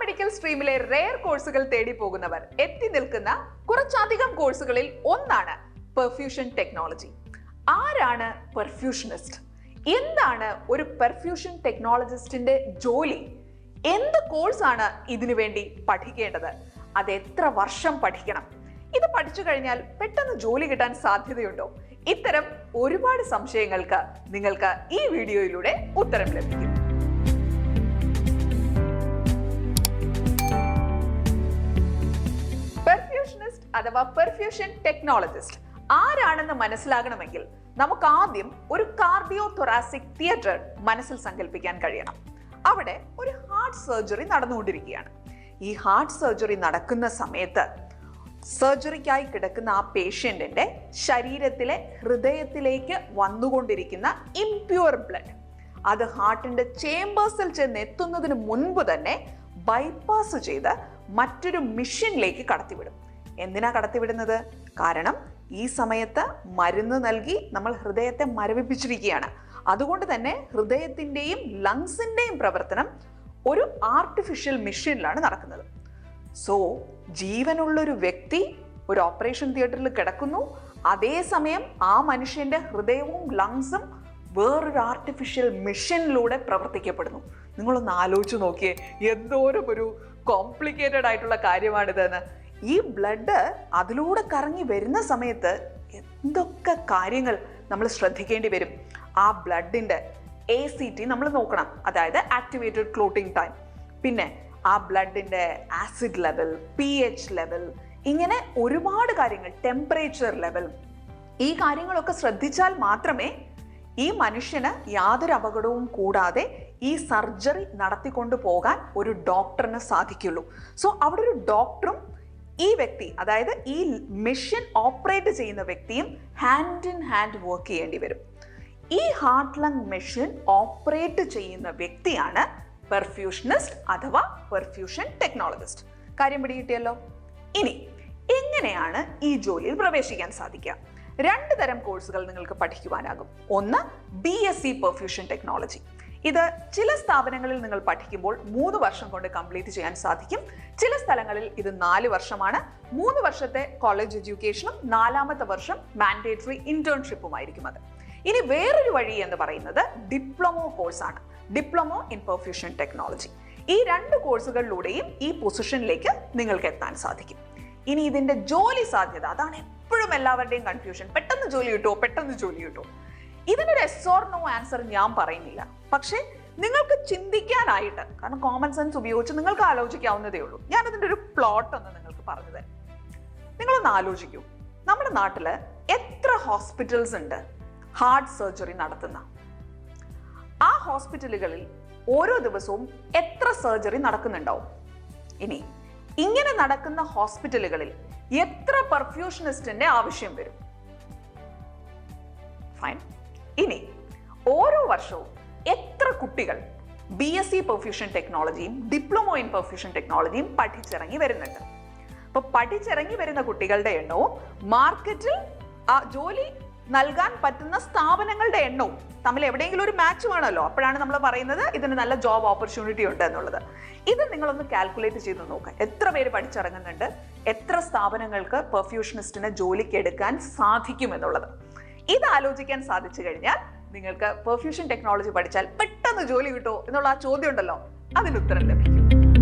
paramedical സ്ട്രീമിലെ rare കോഴ്സുകൾ തേടി പോകുന്നവർ എത്തി നിൽക്കുന്ന കുറച്ചധികം കോഴ്സുകളിൽ ഒന്നാണ് പെർഫ്യൂഷൻ ടെക്നോളജി ആരാണ് പെർഫ്യൂഷനിസ്റ്റ് എന്താണ് ഒരു പെർഫ്യൂഷൻ ടെക്നോളജിസ്റ്റിന്റെ ജോലി എന്ത് കോഴ്സാണ് ഇതിനു വേണ്ടി പഠിക്കേണ്ടത് അത് എത്ര വർഷം പഠിക്കണം ഇത് പഠിച്ചു കഴിഞ്ഞാൽ പെട്ടെന്ന് ജോലി കിട്ടാൻ സാധ്യതയുണ്ടോ ഇത്തരം ഒരുപാട് സംശയങ്ങൾക്ക് നിങ്ങൾക്ക് ഈ വീഡിയോയിലൂടെ ഉത്തരം ലഭിക്കും പെർഫ്യൂഷനിസ്റ്റ് അഥവാ പെർഫ്യൂഷൻ ടെക്നോളജിസ്റ്റ് ആരാണെന്ന് മനസ്സിലാകണമെങ്കിൽ നമുക്ക് ആദ്യം ഒരു കാർഡിയോ തൊറാസിക് തിയേറ്റർ മനസ്സിൽ സങ്കല്പിക്കാൻ കഴിയണം അവിടെ ഒരു ഹാർട്ട് സർജറി നടന്നുകൊണ്ടിരിക്കുകയാണ് ഈ ഹാർട്ട് സർജറി നടക്കുന്ന സമയത്ത് സർജറിക്കായി കിടക്കുന്ന ആ പേഷ്യന്റിന്റെ ശരീരത്തിലെ ഹൃദയത്തിലേക്ക് വന്നുകൊണ്ടിരിക്കുന്ന ഇംപ്യൂർ ബ്ലഡ് അത് ഹാർട്ടിന്റെ ചേംബേഴ്സിൽ ചെന്ന് എത്തുന്നതിന് മുൻപ് തന്നെ ബൈപ്പാസ് ചെയ്ത് മറ്റൊരു മിഷനിലേക്ക് കടത്തിവിടും എന്തിനാ കടത്തിവിടുന്നത് കാരണം ഈ സമയത്ത് മരുന്ന് നൽകി നമ്മൾ ഹൃദയത്തെ മരവിപ്പിച്ചിരിക്കുകയാണ് അതുകൊണ്ട് തന്നെ ഹൃദയത്തിന്റെയും ലങ്സിന്റെയും പ്രവർത്തനം ഒരു ആർട്ടിഫിഷ്യൽ മെഷീനിലാണ് നടക്കുന്നത് സോ ജീവനുള്ളൊരു വ്യക്തി ഒരു ഓപ്പറേഷൻ തിയേറ്ററിൽ കിടക്കുന്നു അതേസമയം ആ മനുഷ്യന്റെ ഹൃദയവും ലങ്സും വേറൊരു ആർട്ടിഫിഷ്യൽ മെഷീനിലൂടെ പ്രവർത്തിക്കപ്പെടുന്നു നിങ്ങളൊന്ന് ആലോചിച്ച് നോക്കിയേ എന്തോരം ഒരു കോംപ്ലിക്കേറ്റഡ് ആയിട്ടുള്ള കാര്യമാണിതെന്ന് ഈ ബ്ലഡ് അതിലൂടെ കറങ്ങി വരുന്ന സമയത്ത് എന്തൊക്കെ കാര്യങ്ങൾ നമ്മൾ ശ്രദ്ധിക്കേണ്ടി വരും ആ ബ്ലഡിന്റെ എ സി ടി നമ്മൾ നോക്കണം അതായത് ആക്ടിവേറ്റഡ് ക്ലോട്ടിംഗ് ടൈം പിന്നെ ആ ബ്ലഡിന്റെ acid level P H level ഇങ്ങനെ ഒരുപാട് കാര്യങ്ങൾ ടെമ്പറേച്ചർ ലെവൽ ഈ കാര്യങ്ങളൊക്കെ ശ്രദ്ധിച്ചാൽ മാത്രമേ ഈ മനുഷ്യന് യാതൊരു അപകടവും കൂടാതെ ഈ സർജറി നടത്തിക്കൊണ്ടു പോകാൻ ഒരു ഡോക്ടറിന് സാധിക്കുള്ളൂ സോ അവിടെ ഒരു ഡോക്ടറും ഈ വ്യക്തി അതായത് ഈ മെഷീൻ ഓപ്പറേറ്റ് ചെയ്യുന്ന വ്യക്തിയും ഹാൻഡ് ഇൻ ഹാൻഡ് വർക്ക് ചെയ്യേണ്ടി വരും ഈ ഹാർട്ട് ലങ് മെഷീൻ ഓപ്പറേറ്റ് ചെയ്യുന്ന വ്യക്തിയാണ് പെർഫ്യൂഷനിസ്റ്റ് അഥവാ പെർഫ്യൂഷൻ ടെക്നോളജിസ്റ്റ് കാര്യം പിടികിട്ടിയല്ലോ ഇനി എങ്ങനെയാണ് ഈ ജോലിയിൽ പ്രവേശിക്കാൻ സാധിക്കുക രണ്ട് തരം കോഴ്സുകൾ നിങ്ങൾക്ക് പഠിക്കുവാനാകും ഒന്ന് B S C perfusion technology ഇത് ചില സ്ഥാപനങ്ങളിൽ നിങ്ങൾ പഠിക്കുമ്പോൾ മൂന്ന് വർഷം കൊണ്ട് കംപ്ലീറ്റ് ചെയ്യാൻ സാധിക്കും ചില സ്ഥലങ്ങളിൽ ഇത് നാല് വർഷമാണ് മൂന്ന് വർഷത്തെ കോളേജ് എഡ്യൂക്കേഷനും നാലാമത്തെ വർഷം മാൻഡേറ്ററി ഇന്റേൺഷിപ്പുമായിരിക്കും അത് ഇനി വേറൊരു വഴി എന്ന് പറയുന്നത് ഡിപ്ലോമോ കോഴ്സാണ് ഡിപ്ലോമോ ഇൻ പെർഫ്യൂഷൻ ടെക്നോളജി ഈ രണ്ട് കോഴ്സുകളിലൂടെയും ഈ പൊസിഷനിലേക്ക് നിങ്ങൾക്ക് എത്താൻ സാധിക്കും ഇനി ഇതിന്റെ ജോലി സാധ്യത അതാണ് എപ്പോഴും എല്ലാവരുടെയും കൺഫ്യൂഷൻ പെട്ടെന്ന് ജോലി കിട്ടുമോ പെട്ടെന്ന് ജോലി കിട്ടുമോ ഇതിനൊരു എസ് ഓർ നോ ആൻസർ ഞാൻ പറയുന്നില്ല പക്ഷേ നിങ്ങൾക്ക് ചിന്തിക്കാനായിട്ട് കാരണം കോമൺ സെൻസ് ഉപയോഗിച്ച് നിങ്ങൾക്ക് ആലോചിക്കാവുന്നതേ ഉള്ളൂ ഞാൻ അതിൻ്റെ ഒരു പ്ലോട്ട് ഒന്ന് നിങ്ങൾക്ക് പറഞ്ഞു തരാം നിങ്ങളൊന്ന് ആലോചിക്കൂ നമ്മുടെ നാട്ടിൽ എത്ര ഹോസ്പിറ്റൽസ് ഉണ്ട് ഹാർട്ട് സർജറി നടത്തുന്ന ആ ഹോസ്പിറ്റലുകളിൽ ഓരോ ദിവസവും എത്ര സർജറി നടക്കുന്നുണ്ടാവും ഇനി ഇങ്ങനെ നടക്കുന്ന ഹോസ്പിറ്റലുകളിൽ എത്ര പെർഫ്യൂഷനിസ്റ്റിന്റെ ആവശ്യം വരും ഫൈൻ ഇനി ഓരോ വർഷവും എത്ര കുട്ടികൾ ബി എസ് സി പെർഫ്യൂഷൻ ടെക്നോളജിയും ഡിപ്ലോമോ ഇൻ പെർഫ്യൂഷൻ ടെക്നോളജിയും പഠിച്ചിറങ്ങി വരുന്നുണ്ട് അപ്പൊ പഠിച്ചിറങ്ങി വരുന്ന കുട്ടികളുടെ എണ്ണവും മാർക്കറ്റിൽ ആ ജോലി നൽകാൻ പറ്റുന്ന സ്ഥാപനങ്ങളുടെ എണ്ണവും തമ്മിൽ എവിടെയെങ്കിലും ഒരു മാച്ച് വേണമല്ലോ അപ്പോഴാണ് നമ്മൾ പറയുന്നത് ഇതിന് നല്ല ജോബ് ഓപ്പർച്യൂണിറ്റി ഉണ്ട് എന്നുള്ളത് ഇത് നിങ്ങളൊന്ന് കാൽക്കുലേറ്റ് ചെയ്ത് നോക്കുക എത്ര പേര് പഠിച്ചിറങ്ങുന്നുണ്ട് എത്ര സ്ഥാപനങ്ങൾക്ക് പെർഫ്യൂഷനിസ്റ്റിനെ ജോലിക്ക് എടുക്കാൻ സാധിക്കും എന്നുള്ളത് ഇത് ആലോചിക്കാൻ സാധിച്ചു കഴിഞ്ഞാൽ നിങ്ങൾക്ക് പെർഫ്യൂഷൻ ടെക്നോളജി പഠിച്ചാൽ പെട്ടെന്ന് ജോലി കിട്ടുമോ എന്നുള്ള ആ ചോദ്യം ഉണ്ടല്ലോ അതിന് ഉത്തരം ലഭിക്കും